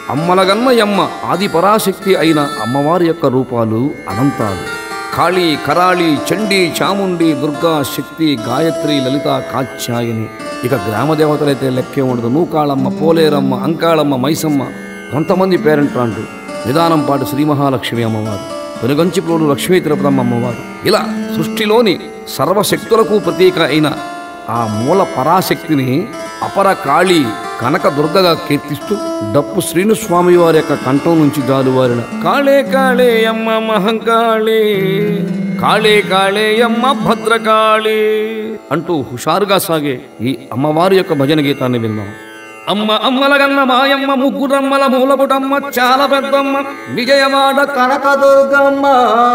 అమ్మలగన్నయమ్మ ఆది పరాశక్తి అయిన అమ్మవారి యొక్క రూపాలు అనంతాలు కాళీ కరాళి చండీ చాముండి దుర్గా శక్తి గాయత్రి లలిత కాత్యాయని ఇక గ్రామ దేవతలైతే లెక్కే ఉండదు నూకాళమ్మ పోలేరమ్మ అంకాళమ్మ మైసమ్మ కొంతమంది పేరెంట్రాంటు నిదానంపాటు శ్రీ మహాలక్ష్మి అమ్మవారు వెనుగంచిప్లోను లక్ష్మీ తిరుపతమ్మ అమ్మవారు ఇలా సృష్టిలోని సర్వశక్తులకు ప్రతీక అయిన ఆ మూల పరాశక్తిని అపర కాళీ కనక దుర్గగా కీర్తిస్తూ డప్పు శ్రీనుస్వామి వారి యొక్క కంఠం నుంచి జాలువారిన కాళే కాళే అమ్మ మహంకాళే కాళే కాళే అమ్మ భద్రకాళే అంటూ హుషారుగా సాగే ఈ అమ్మవారి యొక్క భజన గీతాన్ని విందాం అమ్మ అమ్మలగన్న మాయమ్మ ముగ్గురమ్మల మూలపుటమ్మ చాలా పెద్దమ్మ విజయవాడ కనకదుర్గమ్మ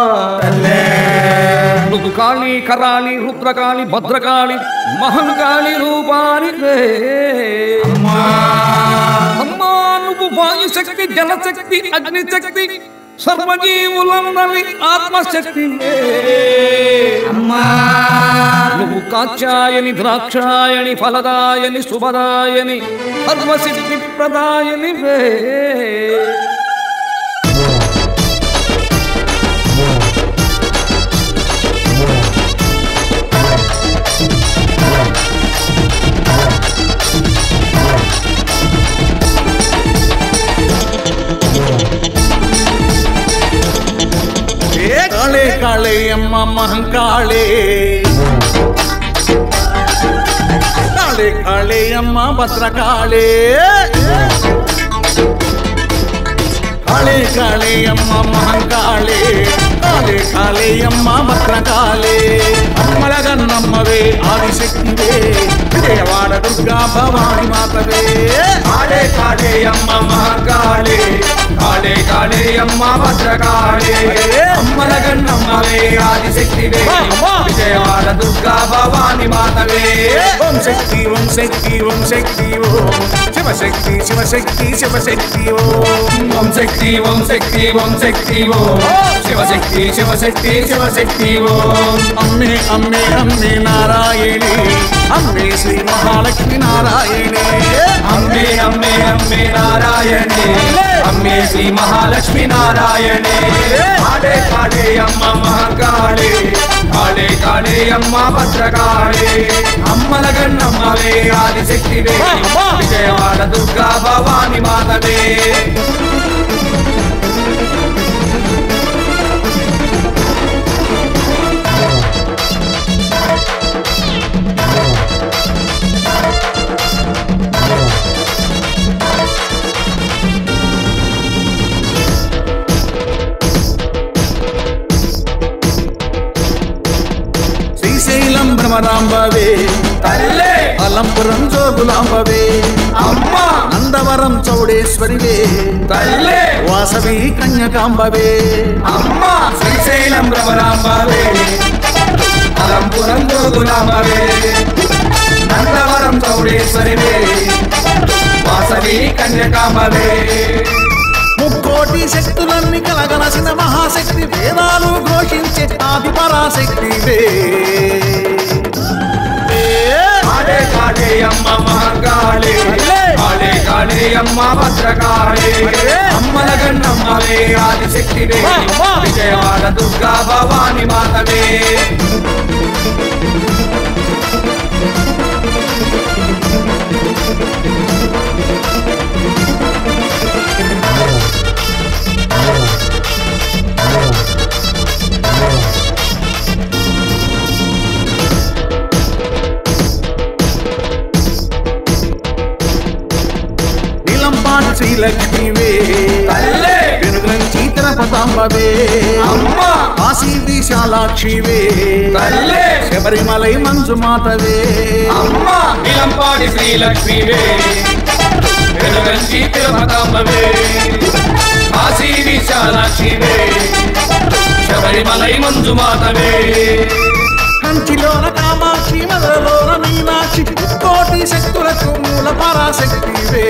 నువ్వు కాళీ కరాళి రుద్రకాళి భద్రకాళి మహంకాళి రూపాని అమ్మా నువ్వు వాయుశక్తి జలశక్తి అగ్నిశక్తి సర్వజీవులందరి ఆత్మశక్తి అమ్మా నువ్వు కాచాయని ద్రాక్షాయని ఫలదాయని శుభదాయని సర్వసిద్ధి ప్రదాయని వే కాళే కాళే అమ్మ మహంకాళే కాళే కాళే అమ్మ భద్రకాళే కాళే కాళే అమ్మ మహంకాళే కాళే కాళే అమ్మ భద్రకాళే అమ్మల గన్నమ్మవే ఆదిశక్తివే విజయవాడ దుర్గా భవాని మాతవే కాళే కాళే అమ్మ మహాకాళే కాళే కాళే అమ్మ భద్రకాళే అమ్మల గన్నమ్మవే ఆదిశక్తివే విజయవాడ దుర్గా భవాని మాతవే ఓం శక్తి ఓం శక్తి ఓం శక్తి ఓం శివశక్తి శివశక్తి శివశక్తి ఓం ఓం శక్తి ఓం శక్తి ఓం శక్తి ఓం శివశక్తి శివశక్తి శివశక్తి ఓం అమ్మే అమ్మే అమ్మే నారాయణి అమ్మే శ్రీ మహాలక్ష్మి నారాయణి అమ్మే అమ్మే అమ్మే నారాయణే అమ్మే శ్రీ మహాలక్ష్మి నారాయణే కాళే కాళే అమ్మ మహాకాళే కాళే కాళే అమ్మ భద్రకాళే అమ్మల గన్నమ్మవే ఆదిశక్తివే విజయవాడ దుర్గా భవాని మాతవే శ్రీశైలం భ్రమరాంబవే తల్లే అలంపురం జోగులాంబవే అమ్మ నందవరం చౌడేశ్వరివే తల్లే వాసవి కన్యకాంబవే అమ్మ శ్రీశైలం రమరాంబవే అలంపురం జోగులాంబవే నందవరం చౌడేశ్వరివే వాసవి కన్యకాంబవే ముక్కోటి శక్తులన్నీ కలగలసిన మహాశక్తి వేదాలు ఘోషించే ఆది పరాశక్తివే కాళే కాళే అమ్మ మహాకాళే కాళే కాళే అమ్మ భద్రకాళే అమ్మల గన్నమ్మవే ఆదిశక్తివే విజయవాడ దుర్గా భవాని మాతవే నీలంపాటి శ్రీలక్ష్మివే తల్లే వెనుగంచి తిరుపతాంబవే అమ్మ కాశీ విశాలాక్షివే తల్లే శబరిమలై మంజుమాతవే అమ్మ నిలంపాడి శ్రీలక్ష్మివే వెలుగంచి తిరుపతమ్మవే కాశీ విశాలాక్షివే శబరిమలై మంజుమాతవే కంచిలోన కామాక్షి మదలోన మీనాక్షి కోటి శక్తులకు మూల పరాశక్తివే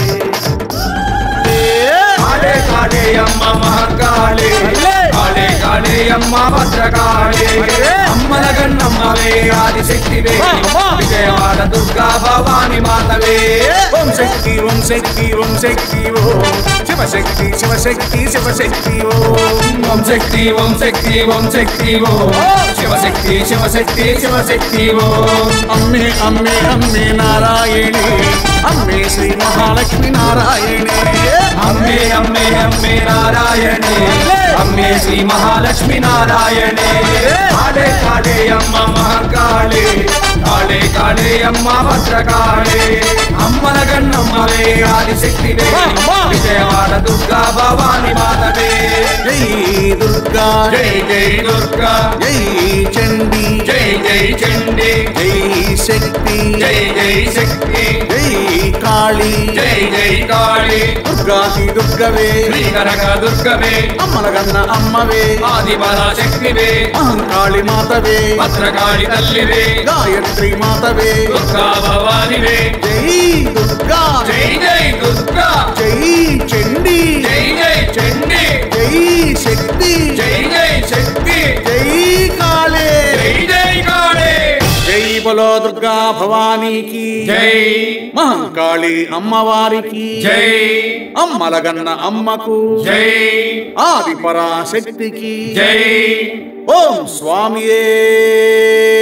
కాళే కాళే అమ్మ మహాకాళే కాళే కాళే అమ్మ భద్రకాళే అమ్మల గన్నమ్మవే ఆదిశక్తివే విజయవాడ దుర్గా భవాని మాతవే ఓం శక్తి ఓం శక్తి ఓం శక్తి ఓం శివశక్తి శివశక్తి శివశక్తి ఓం ఓం శక్తి ఓం శక్తి ఓం శక్తి ఓ శివశక్తి శివశక్తి శివశక్తి ఓ అమ్మే అమ్మే అమ్మే నారాయణి అమ్మే శ్రీ మహాలక్ష్మి నారాయణి అమ్మే అమ్మే అమ్మే నారాయణే అమ్మే శ్రీ మహాలక్ష్మి నారాయణే కాళే కాళే అమ్మ మహాకాళే కాళే కాళే అమ్మ భద్రకాళే అమ్మల గన్నమ్మవే ఆదిశక్తివే విజయవాడ దుర్గా భవాని మాతవే జై దుర్గా జై జై దుర్గా జై చండీ జై జై చండి జై శక్తి జై జై శక్తి జై కాళీ జై జై కాళీ దుర్గాది దుర్గవే శ్రీ కనక దుర్గవే అమ్మలగన్న అమ్మవే ఆది పరాశక్తివే అహంకాళి మాతవే భద్రకాళి తల్లివే గాయత్రి మాతవే దుర్గా భవానివే జై దుర్గా జై జై దుర్గా జై చండీ జై జై చండి జై శక్తి జై జై శక్తి జై కాళే జై జై కాళే జై బలో దుర్గా భవానీకి జై మహంకాళి అమ్మవారికి జై అమ్మలగన్న అమ్మకు జై ఆది పరాశక్తికి జై ఓం స్వామియే